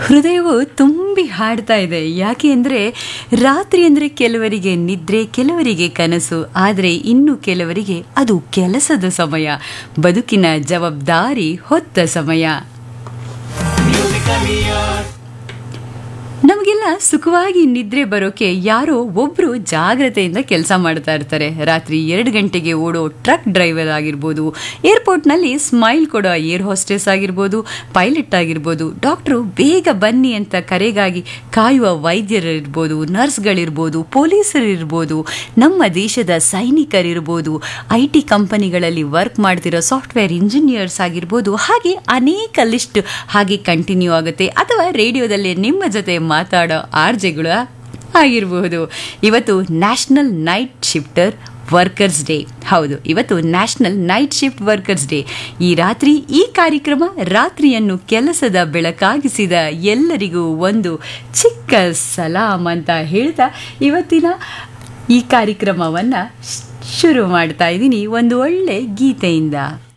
ಹೃದಯವು ತುಂಬಿ ಹಾಡ್ತಾ ಇದೆ ಯಾಕೆ ಅಂದರೆ ರಾತ್ರಿ ಅಂದರೆ ಕೆಲವರಿಗೆ ನಿದ್ರೆ ಕೆಲವರಿಗೆ ಕನಸು ಆದರೆ ಇನ್ನು ಕೆಲವರಿಗೆ ಅದು ಕೆಲಸದ ಸಮಯ ಬದುಕಿನ ಜವಾಬ್ದಾರಿ ಹೊತ್ತ ಸಮಯ ನಮಗೆಲ್ಲ ಸುಖವಾಗಿ ನಿದ್ರೆ ಬರೋಕೆ ಯಾರೋ ಒಬ್ರು ಜಾಗ್ರತೆಯಿಂದ ಕೆಲಸ ಮಾಡ್ತಾ ಇರ್ತಾರೆ ರಾತ್ರಿ ಎರಡು ಗಂಟೆಗೆ ಓಡೋ ಟ್ರಕ್ ಡ್ರೈವರ್ ಆಗಿರ್ಬೋದು ಏರ್ಪೋರ್ಟ್ನಲ್ಲಿ ಸ್ಮೈಲ್ ಕೊಡೋ ಏರ್ ಹೋಸ್ಟೆಸ್ ಆಗಿರ್ಬೋದು ಪೈಲಟ್ ಆಗಿರ್ಬೋದು ಡಾಕ್ಟ್ರು ಬೇಗ ಬನ್ನಿ ಅಂತ ಕರೆಗಾಗಿ ಕಾಯುವ ವೈದ್ಯರಿರ್ಬೋದು ನರ್ಸ್ಗಳಿರ್ಬೋದು ಪೊಲೀಸರಿರ್ಬೋದು ನಮ್ಮ ದೇಶದ ಸೈನಿಕರಿರ್ಬೋದು ಐ ಟಿ ಕಂಪನಿಗಳಲ್ಲಿ ವರ್ಕ್ ಮಾಡ್ತಿರೋ ಸಾಫ್ಟ್ವೇರ್ ಇಂಜಿನಿಯರ್ಸ್ ಆಗಿರ್ಬೋದು ಹಾಗೆ ಅನೇಕ ಲಿಸ್ಟ್ ಹಾಗೆ ಕಂಟಿನ್ಯೂ ಆಗುತ್ತೆ ಅಥವಾ ರೇಡಿಯೋದಲ್ಲಿ ನಿಮ್ಮ ಜೊತೆ ಮಾತಾಡೋ ಆರ್ಜೆಗಳು ಆಗಿರಬಹುದು ಇವತ್ತು national night shifter workers day ಹೌದು ಇವತ್ತು national night shift workers day ಈ ರಾತ್ರಿ ಈ ಕಾರ್ಯಕ್ರಮ ರಾತ್ರಿಯನ್ನು ಕೆಲಸದ ಬೆಳಕಾಗಿಸಿದ ಎಲ್ಲರಿಗೂ ಒಂದು ಚಿಕ್ಕ ಸಲಾಮ್ ಅಂತ ಹೇಳ್ತಾ ಇವತ್ತಿನ ಈ ಕಾರ್ಯಕ್ರಮವನ್ನು ಶುರು ಮಾಡ್ತಾ ಇದ್ದೀನಿ ಒಂದು ಒಳ್ಳೆ ಗೀತೆಯಿಂದ